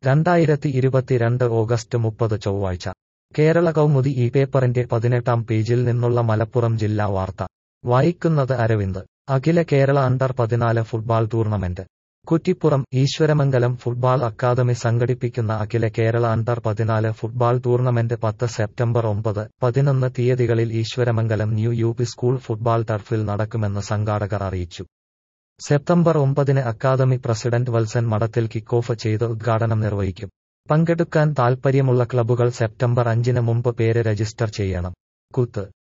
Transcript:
രണ്ടായിരത്തി ഇരുപത്തിരണ്ട് ഓഗസ്റ്റ് മുപ്പത് ചൊവ്വാഴ്ച കേരള കൗമുദി ഈ പേപ്പറിന്റെ പതിനെട്ടാം പേജിൽ നിന്നുള്ള മലപ്പുറം ജില്ലാ വാർത്ത വായിക്കുന്നത് അരവിന്ദ് അഖില കേരള അണ്ടർ പതിനാല് football tournament Kuttippuram Eswaramangalam football academy സംഘടിപ്പിക്കുന്ന അഖില കേരള അണ്ടർ പതിനാല് ഫുട്ബാൾ ടൂർണമെന്റ് പത്ത് സെപ്റ്റംബർ ഒമ്പത് പതിനൊന്ന് തീയതികളിൽ Eswaramangalam new U P school football ടർഫിൽ നടക്കുമെന്ന് സംഘാടകർ അറിയിച്ചു സെപ്റ്റംബർ ഒമ്പതിന് അക്കാദമി പ്രസിഡന്റ് വത്സൻ മഠത്തിൽ കിക്ക് ഓഫ് ചെയ്ത് ഉദ്ഘാടനം നിർവഹിക്കും പങ്കെടുക്കാൻ താൽപ്പര്യമുള്ള ക്ലബ്ബുകൾ സെപ്റ്റംബർ അഞ്ചിന് മുമ്പ് പേര് രജിസ്റ്റർ ചെയ്യണം കുത്ത്